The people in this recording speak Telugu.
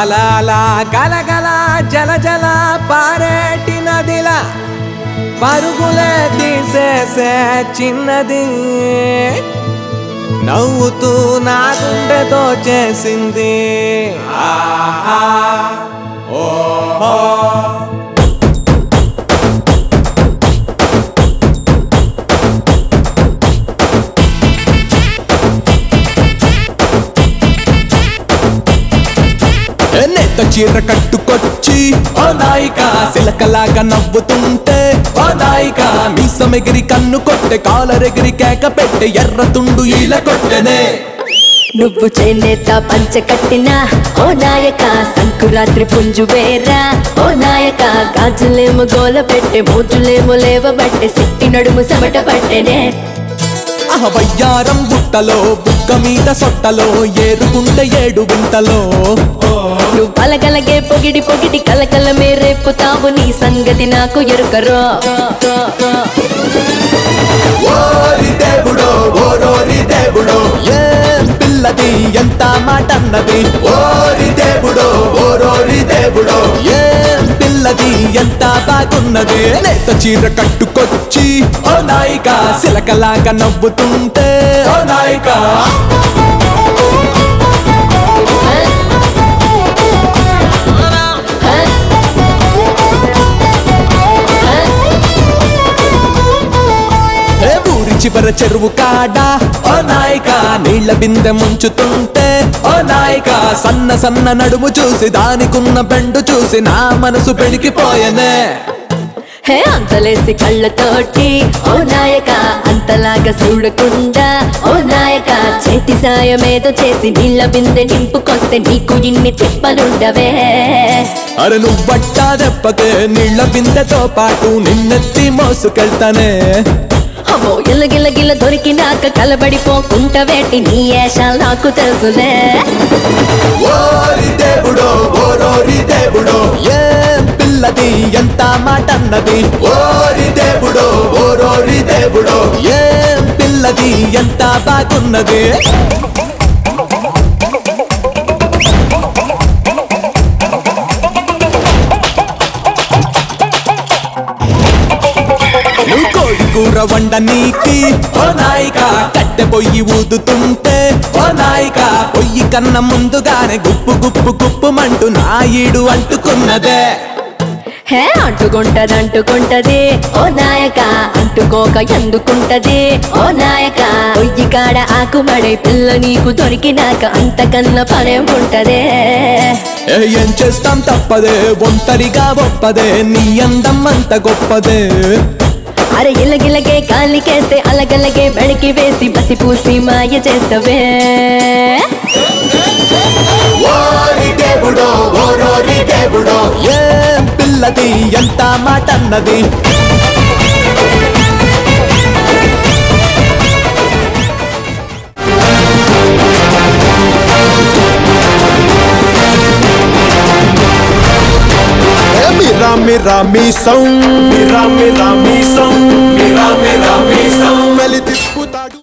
అలా అలా గలగల జల జల పారేటి నదిలా పరుగులే తీసేసే చిన్నది నవ్వుతూ నా గుండెతో చేసింది ఆహా, ఓహో నేత చీర కట్టుకొచ్చి ఓ నాయిక సిలకలాగా నవ్వుతుంటే ఓ నాయిక మీసమెగిరి కన్ను కొట్టె కాలరెగిరి కేక పెట్టె ఎర్ర తుండు ఈల కొట్టెనే నువ్వు చేనేత పంచ కట్టిన ఓ నాయక సంకురాత్రి పుంజు వేరా ఓ నాయక గాజులేమో గోల పెట్టే మోజులేమో లేవబట్టే సిట్టి నడుము సమట పట్టెనే అహ వయ్యారం బుట్టలో బుక్క మీద సొట్టలో ఏరుకుంటే ఏడు వింటలో నువ్వు పలకలగే పొగిడి పొగిడి కలకల మేరేపుతావు నీ సంగతి నాకు ఎరుకరో ఓరి దేవుడో ఓరోరి దేవుడో ఏ పిల్లది ఎంత మాట అన్నది ఓరి దేవుడో ఓరోరి దేవుడో ఏ పిల్లది ఎంత బాగున్నది నేత చీర కట్టుకొచ్చి ఓ నాయిక సిలకలాగా నవ్వుతుంటే ఓ నాయిక ఏ ఊరి చివర చెరువు కాడ ఓ నాయక నీళ్ల బిందె ముంచుతుంటే ఓ నాయక సన్న సన్న నడుము చూసి దానికున్న బెండు చూసి నా మనసు పెడికిపోయనే హే అంతలేసి కళ్ళతోటి ఓ నాయక అంతలాగా చూడకుండా ఓ నాయక చేతి సాయమేదో చేసి నీళ్ళ బిందె నింపుకొస్తే నీకు ఇన్ని తిప్పలుండవే అరే నువ్వట్టా దెబ్బకే నీళ్ల బిందెతో పాటు నిన్నెత్తి మోసుకెళ్తానే అమ్మో ఇలగిలగిల దొరికినాక కలబడిపోకుంట వేటి నీ ఏషాలు నాకు తెలుసులే ఓరి దేవుడో ఓరోరి దేవుడో ఏ పిల్లది ఎంత మాట అన్నది ఓరి దేవుడో ఓరోరి దేవుడో ఏ పిల్లది ఎంత బాగున్నది నువ్వు కోడి కూర వండనీకి ఓ నాయిక కట్టె పొయ్యి ఊదుతుంటే ఓ నాయిక పొయ్యి కన్న ముందుగానే గుప్పు గుప్పు గుప్పు మంటూ నాయుడు అంటుకున్నదే హే అంటుకుంటది అంటుకుంటది ఓ నాయక అంటుకోక ఎందుకుంటది ఓ నాయక పొయ్యి కాడ ఆకుమడే పిల్ల నీకు దొరికినాక అంతకన్నా పనే ఉంటదే ఏ ఏం చేస్తాం తప్పదే ఒంటరిగా ఒప్పదే నీ అందం అంత గొప్పదే అరే ఇలగిలగే కాలికేస్తే అలగలగే బెడికి వేసి బసి పూసి మాయ చేస్తవే ఓరి దేవుడో ఓరోరి దేవుడో ఏ పిల్లది ఎంత మాట అన్నది Mira, mira mi son. Mira, mira mi son. Mira, mira mi son. Melody